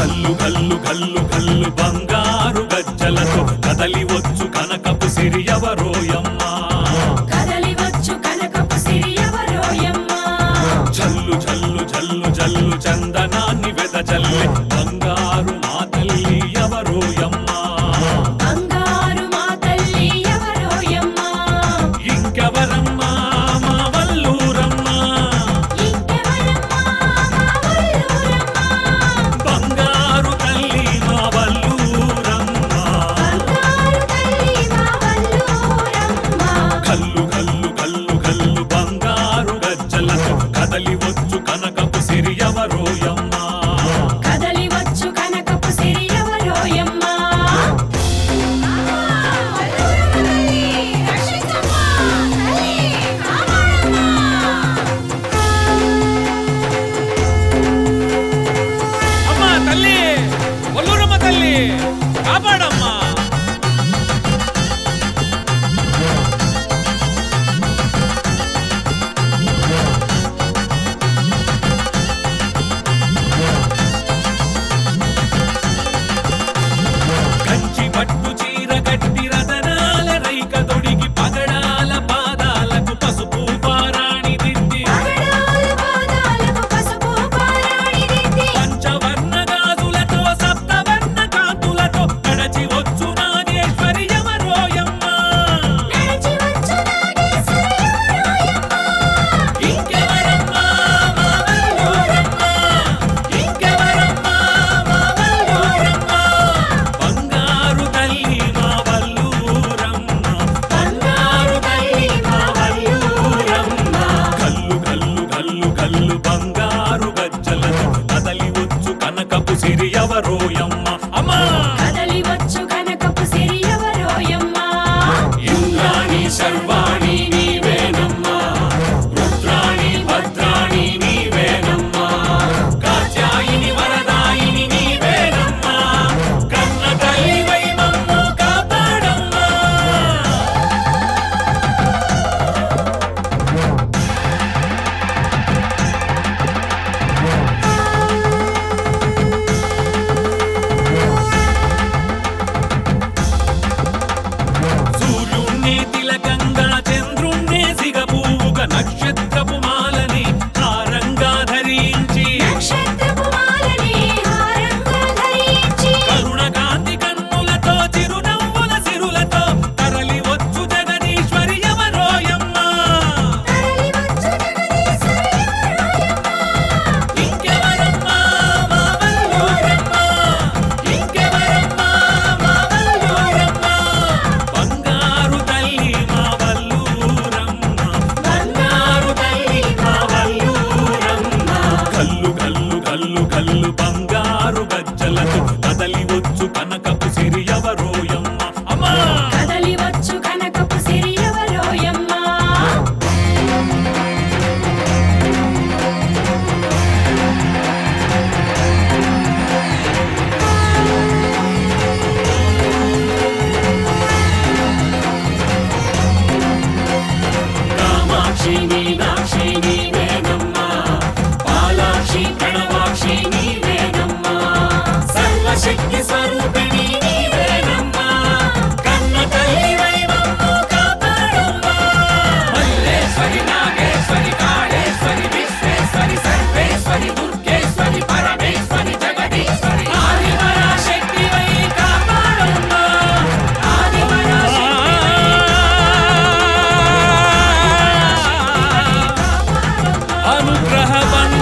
కల్లు కల్లు కల్లు కల్లు బంగారు గజ్జలతో కదలి వచ్చు కనకపు సిరియవరోయమ్మ కదలి వచ్చు కనకపు సిరియవరోయమ్మ జల్లు జల్లు జల్లు జల్లు చందనాన్ని వెదజల్లె బంగారు మా తల్లి ఎవరోయమ్మ బంగారు మా తల్లి ఎవరోయమ్మ ఇంకెవరమ్మా మా వల్లూరమ్మ ఇంకెవరమ్మ మా వల్లూరమ్మ బంగారు తల్లి మా వల్లూరమ్మ బంగారు తల్లి మా వల్లూరమ్మ కల్లు కల్లు కల్లు కల్లు బంగారు గజ్జలతో కదలి వచ్చు కనకపు సిరియవరోయమ్మ కదలి వచ్చు కనకపు సిరియవరోయమ్మ అమ్మా తల్లి ఒల్లూరమ్మ తల్లి కాపాడమ్మా కంచి పట్టు చీర కట్టి రతనాల రైక తొడిగి పగడాల పాదాలకు పసుపు పారాణి దిద్ది పగడాల పాదాలకు పసుపు పారాణి దిద్ది పంచవర్ణ గాజులతో సప్తవర్ణ కాంతులతో నడచి వచ్చు నాగేశ్వరి ఎవరోయమ్మ నడిచి వచ్చు నాగేశ్వరి ఎవరోయమ్మ ఇంకెవరమ్మా మా వల్లూరమ్మ ఇంకెవరమ్మా మా వల్లూరమ్మ బంగారు తల్లి మా వల్లూరమ్మ బంగారు తల్లి మా వల్లూరమ్మ కల్లు కల్లు కల్లు కల్లు బంగారు గజ్జలతో కదలి వచ్చు కనకపు సిరి ఎవరోయమ్మ అమ్మా కదలి వచ్చు కనకపు సిరియవరోయమ్మ ఇంద్రాణి సర్వాణి నీవేనమ్మా రుద్రాణి భద్రాణి నీవేనమ్మా కాత్యాయిని వరదాయిని నీవేనమ్మా కన్న తల్లివై మమ్ము కాపాడమ్మా సూర్యుణ్ణి తిలకంగా చంద్రుణ్ణి సిగపూవుగా నక్షత్రపు మాలని హారంగా ధరించి నక్షత్రపు మాలని హారంగా ధరించి కరుణకాంతి కన్నులతో చిరునవ్వుల సిరులతో తరలి వచ్చు జగదీశ్వరి ఎవరోయమ్మ తరలి వచ్చు జగదీశ్వరి ఎవరోయమ్మ ఇంకెవరమ్మా మా వల్లూరమ్మ ఇంకెవరమ్మా మా వల్లూరమ్మ బంగారు తల్లి మా వల్లూరమ్మ బంగారు తల్లి మా వల్లూరమ్మ కల్లు కల్లు కల్లు కల్లు బంగారు గజ్జలతో కదలి వచ్చు కనకపు సిరి ఎవరోయమ్మ అమ్మా కదలి వచ్చు కనకపు సిరియవరోయమ్మ కామాక్షి మీనాక్షి నీవేనమ్మా పాలాక్షి ప్రణవాక్షి నీవేనమ్మా సర్వశక్తి స్వరూపిణి నీవేనమ్మా కన్న తల్లివై మమ్ము కాపాడమ్మా మల్లేశ్వరి నాగేశ్వరి కాళేశ్వరి విశ్వేశ్వరి సర్వేశ్వరి దుర్గేశ్వరి పరమేశ్వరి జగదీశ్వరి ఆదిపరాశక్తివై కాపాడమ్మా ఆదిపరాశక్తివై అనుగ్రహ బంధ